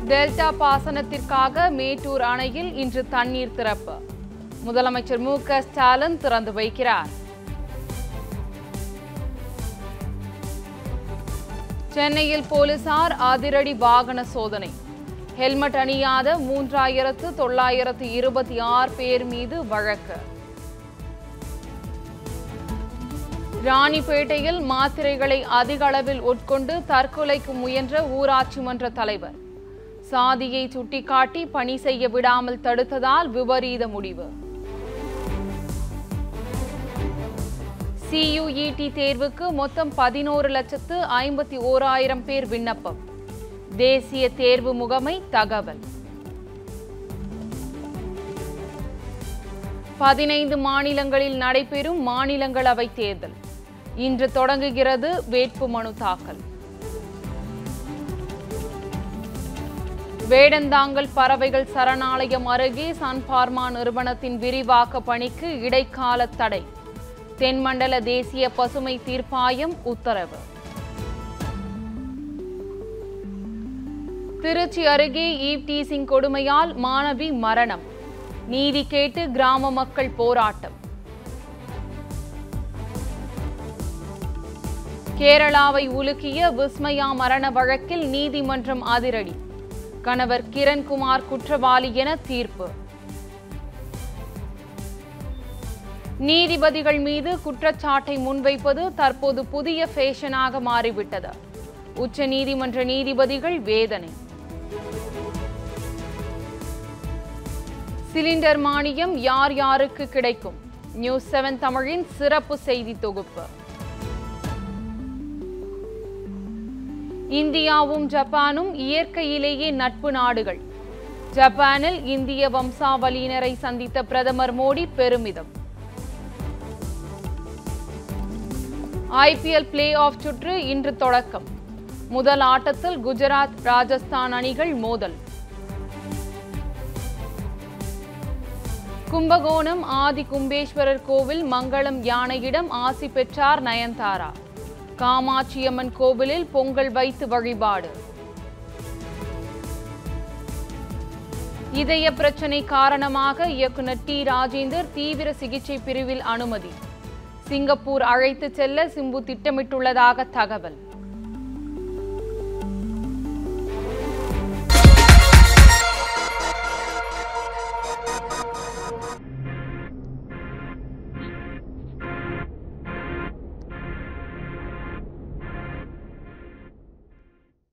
delta பாசனத்திற்காக மேட்டூர் அணையில் இன்று தண்ணீர் திறப்பு முதலமைச்சர் மு க ஸ்டாலின் திறந்து வைக்கிறார் சென்னையில் போலீசார் அதிரடி வாகன சோதனை ஹெல்மெட் அணியாத மூன்றாயிரத்து தொள்ளாயிரத்து இருபத்தி ஆறு பேர் மீது வழக்கு ராணிப்பேட்டையில் மாத்திரைகளை அதிக அளவில் உட்கொண்டு தற்கொலைக்கு முயன்ற ஊராட்சி மன்ற தலைவர் சாதியை சுட்டிக்காட்டி பணி செய்ய விடாமல் தடுத்ததால் விபரீத முடிவு சியுஇடி தேர்வுக்கு மொத்தம் பதினோரு லட்சத்து ஐம்பத்தி ஓராயிரம் பேர் விண்ணப்பம் தேசிய தேர்வு முகமை தகவல் பதினைந்து மாநிலங்களில் நடைபெறும் மாநிலங்களவை தேர்தல் இன்று தொடங்குகிறது வேட்புமனு தாக்கல் வேடந்தாங்கல் பறவைகள் சரணாலயம் அருகே சன்பார்மா நிறுவனத்தின் விரிவாக்க பணிக்கு இடைக்கால தடை தென்மண்டல தேசிய பசுமை தீர்ப்பாயம் உத்தரவு திருச்சி அருகே ஈவ் டீசிங் கொடுமையால் மாணவி மரணம் நீதி கேட்டு கிராம மக்கள் போராட்டம் கேரளாவை உலுக்கிய விஸ்மயா மரண வழக்கில் நீதிமன்றம் அதிரடி கணவர் கிரண்குமார் குற்றவாளி என தீர்ப்பு நீதிபதிகள் மீது குற்றச்சாட்டை முன்வைப்பது தற்போது புதிய ஃபேஷனாக மாறிவிட்டது உச்ச நீதிமன்ற நீதிபதிகள் வேதனை சிலிண்டர் மானியம் யார் யாருக்கு கிடைக்கும் நியூஸ் செவன் தமிழின் சிறப்பு செய்தி தொகுப்பு இந்தியாவும் ஜப்பானும் இயற்கையிலேயே நட்பு நாடுகள் ஜப்பானில் இந்திய வம்சாவளியினரை சந்தித்த பிரதமர் மோடி பெருமிதம் ஐபிஎல் பிளே ஆஃப் சுற்று இன்று தொடக்கம் முதல் ஆட்டத்தில் குஜராத் ராஜஸ்தான் அணிகள் மோதல் கும்பகோணம் ஆதி கும்பேஸ்வரர் கோவில் மங்களம் யானையிடம் ஆசி பெற்றார் நயன்தாரா காமாட்சியம்மன் கோவிலில் பொங்கல் வைத்து வழிபாடு இதய பிரச்சனை காரணமாக இயக்குனர் டி ராஜேந்தர் தீவிர சிகிச்சை பிரிவில் அனுமதி சிங்கப்பூர் அழைத்து செல்ல சிம்பு திட்டமிட்டுள்ளதாக தகவல்